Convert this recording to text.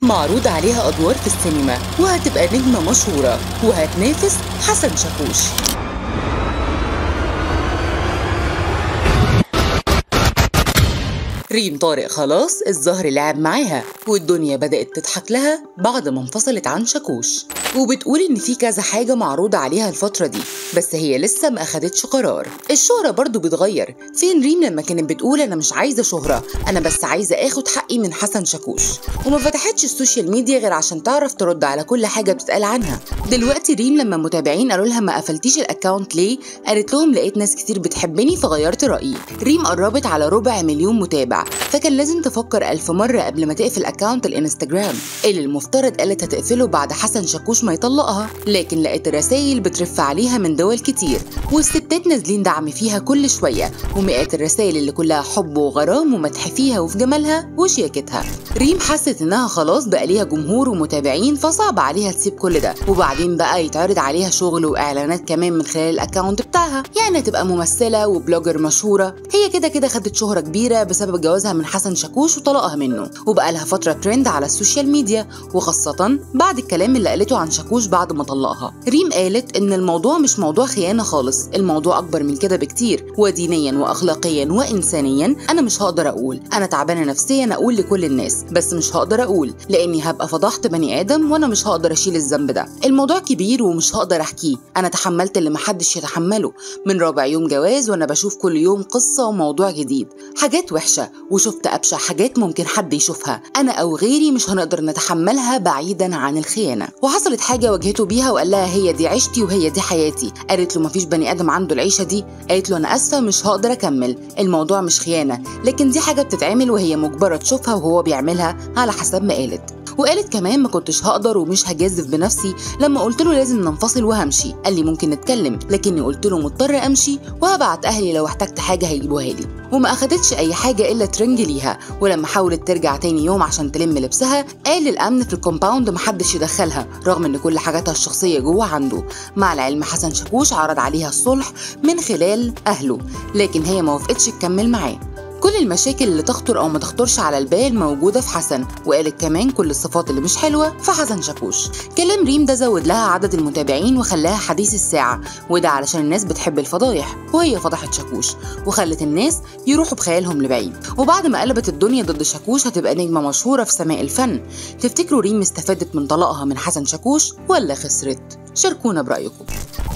معروض عليها أدوار في السينما وهتبقى نجمة مشهورة وهتنافس حسن شاكوش ريم طارق خلاص الظهر لعب معاها والدنيا بدأت تضحك لها بعد ما انفصلت عن شاكوش وبتقول ان في كذا حاجة معروضة عليها الفترة دي بس هي لسه ما اخدتش قرار الشهرة برضو بتغير فين ريم لما كانت بتقول انا مش عايزة شهرة انا بس عايزة اخد حقي من حسن شاكوش وما فتحتش السوشيال ميديا غير عشان تعرف ترد على كل حاجة بتتقال عنها دلوقتي ريم لما متابعين قالوا لها ما قفلتيش الاكونت ليه قالت لهم لقيت ناس كتير بتحبني فغيرت رأيي ريم قربت على ربع مليون متابع فكان لازم تفكر ألف مرة قبل ما تقفل أكاونت الانستجرام اللي المفترض قالت هتقفله بعد حسن شاكوش ما يطلقها لكن لقيت رسائل بترف عليها من دول كتير والستات نازلين دعم فيها كل شوية ومئات الرسائل اللي كلها حب وغرام ومدح فيها وفي جمالها وشياكتها ريم حست انها خلاص بقى ليها جمهور ومتابعين فصعب عليها تسيب كل ده وبعدين بقى يتعرض عليها شغل واعلانات كمان من خلال الاكونت بتاعها يعني تبقى ممثلة وبلوجر مشهورة هي كده كده خدت شهرة كبيرة بسبب جوازها من حسن شاكوش وطلاقها منه وبقى لها فترة ترند على السوشيال ميديا وخاصة بعد الكلام اللي قالته عن شاكوش بعد ما طلقها ريم قالت ان الموضوع مش موضوع خيانة خالص الموضوع اكبر من كده بكتير ودينيا واخلاقيا وانسانيا انا مش هقدر اقول انا تعبانة نفسيا اقول لكل الناس بس مش هقدر اقول لاني هبقى فضحت بني ادم وانا مش هقدر اشيل الذنب ده الموضوع كبير ومش هقدر احكيه انا تحملت اللي محدش يتحمله من رابع يوم جواز وانا بشوف كل يوم قصة وموضوع جديد حاجات وحشة وشفت أبشع حاجات ممكن حد يشوفها أنا أو غيري مش هنقدر نتحملها بعيدا عن الخيانة وحصلت حاجة واجهته بيها وقال لها هي دي عيشتي وهي دي حياتي قالت له مفيش بني آدم عنده العيشة دي قالت له أنا آسفة مش هقدر أكمل الموضوع مش خيانة لكن دي حاجة بتتعمل وهي مجبرة تشوفها وهو بيعملها على حسب ما قالت وقالت كمان ما كنتش هقدر ومش هجازف بنفسي لما قلت له لازم ننفصل وهمشي قال لي ممكن نتكلم لكني قلت له مضطر امشي وهبعت اهلي لو احتجت حاجه هيجيبوها لي وما اخدتش اي حاجه الا ترنج ليها ولما حاولت ترجع تاني يوم عشان تلم لبسها قال للامن في الكومباوند محدش يدخلها رغم ان كل حاجاتها الشخصيه جوه عنده مع العلم حسن شاكوش عرض عليها الصلح من خلال اهله لكن هي ما وافقتش تكمل معاه كل المشاكل اللي تخطر او ما تخطرش على البال موجوده في حسن وقالت كمان كل الصفات اللي مش حلوه في حسن شاكوش كلام ريم ده زود لها عدد المتابعين وخلاها حديث الساعه وده علشان الناس بتحب الفضايح وهي فضحت شاكوش وخلت الناس يروحوا بخيالهم لبعيد وبعد ما قلبت الدنيا ضد شاكوش هتبقى نجمه مشهوره في سماء الفن تفتكروا ريم استفادت من طلاقها من حسن شاكوش ولا خسرت شاركونا برايكم